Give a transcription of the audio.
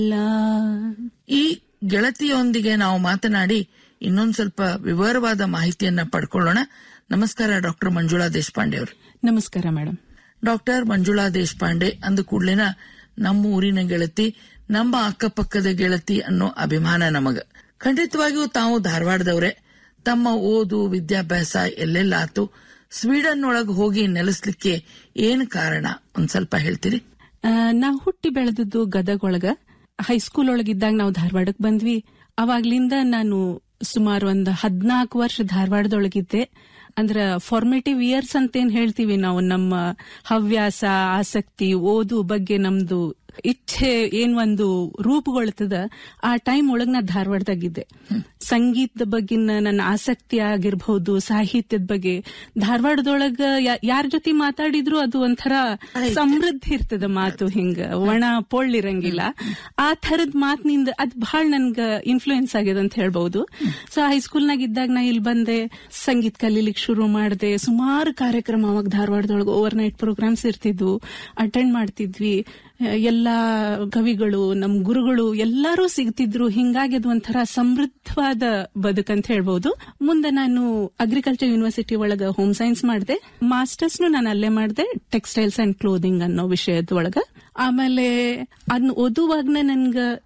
ಈ ಗೆಳತಿಯೊಂದಿಗೆ ನಾವು ಮಾತನಾಡಿ ಇನ್ನೊಂದ್ ಸ್ವಲ್ಪ ವಿವರವಾದ ಮಾಹಿತಿಯನ್ನ ಪಡ್ಕೊಳ್ಳೋಣ ನಮಸ್ಕಾರ ಡಾಕ್ಟರ್ ಮಂಜುಳಾ ದೇಶಪಾಂಡೆ ಅವರು ನಮಸ್ಕಾರ ಮೇಡಮ್ ಡಾಕ್ಟರ್ ಮಂಜುಳಾ ದೇಶಪಾಂಡೆ ಅಂದ ಕೂಡ್ಲೇನ ನಮ್ಮ ಊರಿನ ಗೆಳತಿ ನಮ್ಮ ಅಕ್ಕಪಕ್ಕದ ಗೆಳತಿ ಅನ್ನೋ ಅಭಿಮಾನ ನಮಗ ಖಂಡಿತವಾಗಿಯೂ ತಾವು ಧಾರವಾಡದವ್ರೆ ತಮ್ಮ ಓದು ವಿದ್ಯಾಭ್ಯಾಸ ಎಲ್ಲೆಲ್ಲ ಆತು ಸ್ವೀಡನ್ ಒಳಗ್ ಹೋಗಿ ನೆಲೆಸ್ಲಿಕ್ಕೆ ಏನ್ ಕಾರಣ ಒಂದ್ ಸ್ವಲ್ಪ ಹೇಳ್ತೀರಿ ಆ, ನಾವ್ ಹುಟ್ಟಿ ಬೆಳೆದದ್ದು ಗದಗ ಒಳಗ ಹೈಸ್ಕೂಲ್ ಒಳಗಿದ್ದಾಗ ನಾವು ಧಾರವಾಡಕ್ ಬಂದ್ವಿ ಅವಾಗ್ಲಿಂದ ನಾನು ಸುಮಾರು ಒಂದ್ ಹದ್ನಾಲ್ಕು ವರ್ಷ ಧಾರವಾಡದೊಳಗಿದ್ದೆ ಅಂದ್ರ ಫಾರ್ಮೇಟಿವ್ ಇಯರ್ಸ್ ಅಂತ ಏನ್ ಹೇಳ್ತೀವಿ ನಾವು ನಮ್ಮ ಹವ್ಯಾಸ ಆಸಕ್ತಿ ಓದು ಬಗ್ಗೆ ನಮ್ದು ಇಚ್ಛೆ ಏನ್ ಒಂದು ರೂಪುಗೊಳ್ತದ ಆ ಟೈಮ್ ಒಳಗ್ ನಾ ಧಾರವಾಡದಾಗಿದ್ದೆ ಸಂಗೀತದ ಬಗ್ಗಿನ ನನ್ನ ಆಸಕ್ತಿ ಆಗಿರ್ಬಹುದು ಸಾಹಿತ್ಯದ ಬಗ್ಗೆ ಧಾರವಾಡದೊಳಗ ಯಾರ ಜೊತೆ ಮಾತಾಡಿದ್ರು ಅದು ಒಂಥರ ಸಮೃದ್ಧಿ ಇರ್ತದ ಮಾತು ಹಿಂಗ ಒಣ ಪೊಳ್ಳಿರಂಗಿಲ್ಲ ಆ ಥರದ್ ಮಾತಿನಿಂದ ಅದ್ ಬಹಳ ನನ್ಗ ಇನ್ಫ್ಲೂಯೆನ್ಸ್ ಆಗ್ಯದ ಅಂತ ಹೇಳ್ಬಹುದು ಸೊ ಹೈಸ್ಕೂಲ್ನಾಗ ಇದ್ದಾಗ ನಾ ಇಲ್ಲಿ ಬಂದೆ ಸಂಗೀತ ಕಲೀಲಿಕ್ಕೆ ಶುರು ಮಾಡಿದೆ ಸುಮಾರು ಕಾರ್ಯಕ್ರಮ ಅವಾಗ ಧಾರವಾಡದೊಳಗೆ ಓವರ್ ನೈಟ್ ಪ್ರೋಗ್ರಾಮ್ಸ್ ಇರ್ತಿದ್ವು ಅಟೆಂಡ್ ಮಾಡ್ತಿದ್ವಿ ಎಲ್ಲಾ ಕವಿಗಳು ನಮ್ ಗುರುಗಳು ಎಲ್ಲರೂ ಸಿಗ್ತಿದ್ರು ಹಿಂಗಾಗಿ ಅದು ಒಂಥರ ಸಮೃದ್ಧವಾದ ಬದುಕಂತ ಹೇಳ್ಬಹುದು ಮುಂದೆ ನಾನು ಅಗ್ರಿಕಲ್ಚರ್ ಯೂನಿವರ್ಸಿಟಿ ಒಳಗ ಹೋಮ್ ಸೈನ್ಸ್ ಮಾಡಿದೆ ಮಾಸ್ಟರ್ಸ್ ನಾನು ಅಲ್ಲೇ ಮಾಡಿದೆ ಟೆಕ್ಸ್ಟೈಲ್ಸ್ ಅಂಡ್ ಕ್ಲೋದಿಂಗ್ ಅನ್ನೋ ವಿಷಯದ ಒಳಗ ಆಮೇಲೆ ಅದನ್ನ ಓದುವಾಗ್ನ ನನ್ಗ